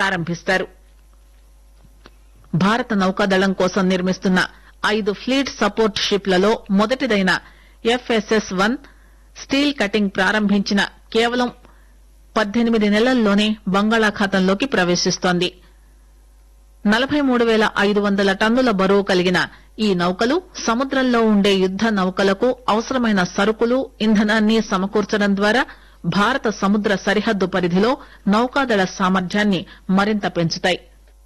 ప్రారంభిస్తారు భారత నౌకాదళం కోసం నిర్మిస్తున్న ఐదు ఫ్లీట్ సపోర్ట్ షిప్లలో మొదటిదైన ఎఫ్ఎస్ఎస్ వన్ స్టీల్ కటింగ్ ప్రారంభించిన కేవలం పద్దెనిమిది నెలల్లోనే బంగాళాఖాతంలోకి ప్రవేశిస్తోంది నలభై మూడు పేల ఐదు వందల టన్నుల బరువు కలిగిన ఈ నౌకలు సముద్రంలో ఉండే యుద్ద నౌకలకు అవసరమైన సరుకులు ఇంధనాన్ని సమకూర్చడం ద్వారా భారత సముద్ర సరిహద్దు పరిధిలో నౌకాదళ సామర్థ్యాన్ని మరింత పెంచుతాయి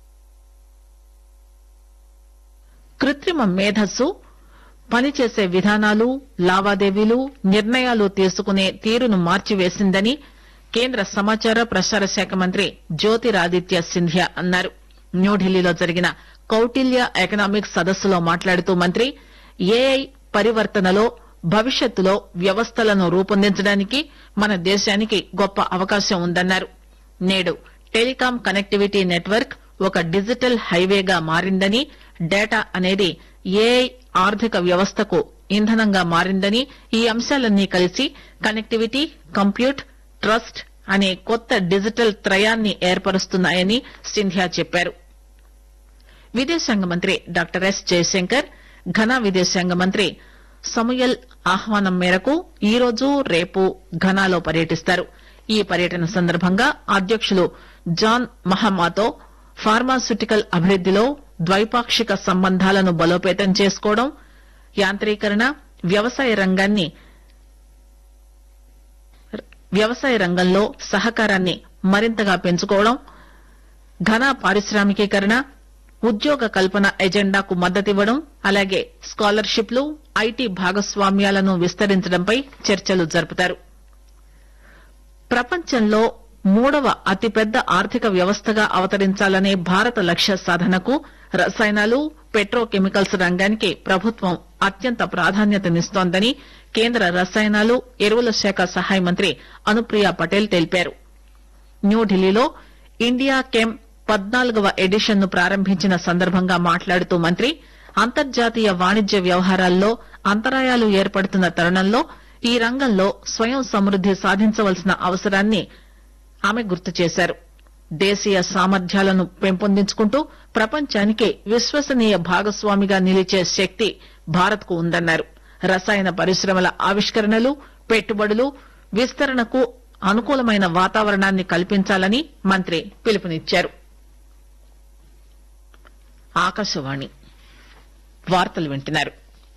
కృత్రిమ మేధస్సు పనిచేసే విధానాలు లావాదేవీలు నిర్ణయాలు తీసుకునే తీరును మార్చివేసిందని కేంద్ర సమాచార ప్రసార శాఖ మంత్రి జ్యోతిరాదిత్య సింధియా అన్నారు న్యూఢిల్లీలో జరిగిన కౌటిల్య ఎకనామిక్స్ సదస్సులో మాట్లాడుతూ మంత్రి ఏఐ పరివర్తనలో భవిష్యత్తులో వ్యవస్థలను రూపొందించడానికి మన దేశానికి గొప్ప అవకాశం ఉందన్నారు నేడు టెలికాం కనెక్టివిటీ నెట్వర్క్ ఒక డిజిటల్ హైవేగా మారిందని డేటా అనేది ఏఐ ఆర్థిక వ్యవస్థకు ఇంధనంగా మారిందని ఈ అంశాలన్నీ కలిసి కనెక్టివిటీ కంప్యూట్ ట్రస్ట్ అనే కొత్త డిజిటల్ త్రయాన్ని ఏర్పరుస్తున్నాయని సింధియా చెప్పారు విదేశాంగ మంత్రి డాక్టర్ ఎస్ జయశంకర్ ఘనా విదేశాంగ మంత్రి సమయల్ ఆహ్వానం మేరకు ఈ రోజు రేపు ఘనాలో పర్యటిస్తారు ఈ పర్యటన సందర్భంగా అధ్యకులు జాన్ మహమాతో ఫార్మాస్యూటికల్ అభివృద్దిలో ద్వైపాక్షిక సంబంధాలను బలోపేతం చేసుకోవడం యాంత్రీకరణ వ్యవసాయ రంగాన్ని వ్యవసాయ రంగంలో సహకారాన్ని మరింతగా పెంచుకోవడం ఘన పారిశ్రామికీకరణ ఉద్యోగ కల్పన ఎజెండాకు మద్దతివ్వడం అలాగే స్కాలర్షిప్లు ఐటీ భాగస్వామ్యాలను విస్తరించడంపై చర్చలు జరుపుతారు ప్రపంచంలో మూడవ అతిపెద్ద ఆర్థిక వ్యవస్థగా అవతరించాలనే భారత లక్ష్య సాధనకు రసాయనాలు పెట్రోకెమికల్స్ రంగానికి ప్రభుత్వం అత్యంత ప్రాధాన్యతనిస్తోందని కేంద్ర రసాయనాలు ఎరువుల శాఖ సహాయ మంత్రి అనుప్రియ పటేల్ తెలిపారు న్యూఢిల్లీలో ఇండియా కెమ్ పద్నాలుగవ ఎడిషన్ ను ప్రారంభించిన సందర్భంగా మాట్లాడుతూ మంత్రి అంతర్జాతీయ వాణిజ్య వ్యవహారాల్లో అంతరాయాలు ఏర్పడుతున్న తరుణంలో ఈ రంగంలో స్వయం సమృద్ది సాధించవలసిన అవసరాన్ని ఆమె గుర్తు చేశారు దేశీయ సామర్థ్యాలను పెంపొందించుకుంటూ ప్రపంచానికి విశ్వసనీయ భాగస్వామిగా నిలిచే శక్తి భారత్ కు ఉందన్నారు రసాయన పరిశ్రమల ఆవిష్కరణలు పెట్టుబడులు విస్తరణకు అనుకూలమైన వాతావరణాన్ని కల్పించాలని మంత్రి పిలుపునిచ్చారు ఆకాశవాణి వార్తలు వింటున్నారు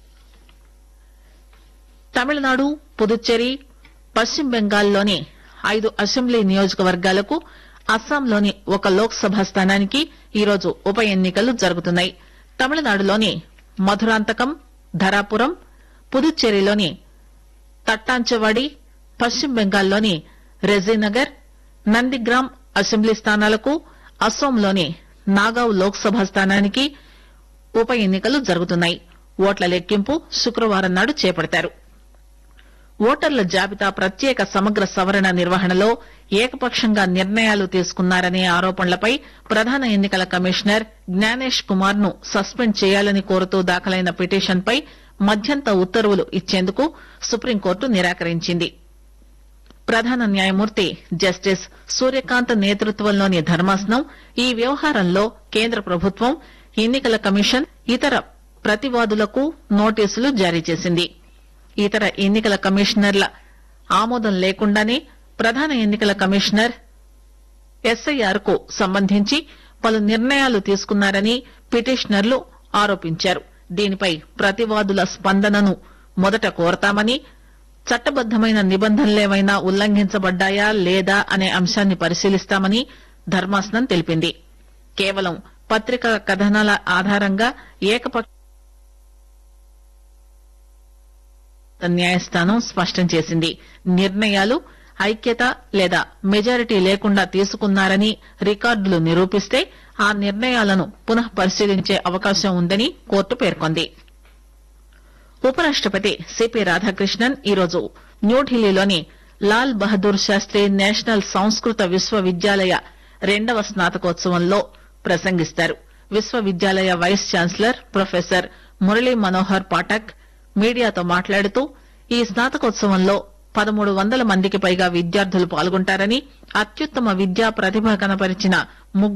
తమిళనాడు పుదుచ్చేరి పశ్చిమ బెంగాల్లోని ఐదు అసెంబ్లీ నియోజకవర్గాలకు అస్సాంలోని ఒక లోక్ సభ స్థానానికి ఈరోజు ఉప ఎన్నికలు జరుగుతున్నాయి తమిళనాడులోని మధురాంతకం ధరాపురం పుదుచ్చేరిలోని తట్టాంచవాడి పశ్చిమ బెంగాల్లోని రెజీనగర్ నందిగ్రామ్ అసెంబ్లీ స్థానాలకు అస్సోంలోని నాగావ్ లోక్ సభ స్థానానికి ఉప ఎన్నికలు జరుగుతున్నాయి ఓట్ల లెక్కింపు శుక్రవారం నాడు చేపడతారు ఓటర్ల జాబితా ప్రత్యేక సమగ్ర సవరణ నిర్వహణలో ఏకపక్షంగా నిర్ణయాలు తీసుకున్నారనే ఆరోపణలపై ప్రధాన ఎన్నికల కమిషనర్ జ్ఞానేష్ కుమార్ ను సస్పెండ్ చేయాలని కోరుతూ దాఖలైన పిటిషన్పై మధ్యంత ఉత్తర్వులు ఇచ్చేందుకు సుప్రీంకోర్టు నిరాకరించింది ప్రధాన న్యాయమూర్తి జస్టిస్ సూర్యకాంత్ నేతృత్వంలోని ధర్మాసనం ఈ వ్యవహారంలో కేంద్ర ప్రభుత్వం ఎన్నికల కమిషన్ ఇతర ప్రతివాదులకు నోటీసులు జారీ చేసింది ఇతర ఎన్నికల కమిషనర్ల ఆమోదం లేకుండానే ప్రధాన ఎన్నికల కమిషనర్ ఎస్ఐఆర్ కు సంబంధించి పలు నిర్ణయాలు తీసుకున్నారని పిటిషనర్లు ఆరోపించారు దీనిపై ప్రతివాదుల స్పందనను మొదట కోరతామని చట్టబద్దమైన నిబంధనలేవైనా ఉల్లంఘించబడ్డాయా లేదా అనే అంశాన్ని పరిశీలిస్తామని ధర్మాసనం తెలిపింది కేవలం పత్రికా కథనాల ఆధారంగా ఏకపక్ష న్యాయస్థానం స్పష్టం చేసింది నిర్ణయాలు ఐక్యత లేదా మెజారిటీ లేకుండా తీసుకున్నారని రికార్డులు నిరూపిస్తే ఆ నిర్ణయాలను పునః పరిశీలించే అవకాశం ఉందని కోర్టు పేర్కొంది ఉపరాష్టపతి సిపి రాధాకృష్ణన్ ఈరోజు న్యూఢిల్లీలోని లాల్ బహదూర్ శాస్త్రి నేషనల్ సంస్కృత విశ్వవిద్యాలయ రెండవ స్నాతకోత్సవంలో ప్రసంగిస్తారు విశ్వవిద్యాలయ vice chancellor professor Murali Manohar Pathak మీడియాతో మాట్లాడుతూ ఈ స్నాతకోత్సవంలో పదమూడు వందల మందికి పైగా విద్యార్థులు పాల్గొంటారని అత్యుత్తమ విద్యా ప్రతిభ కనపరిచిన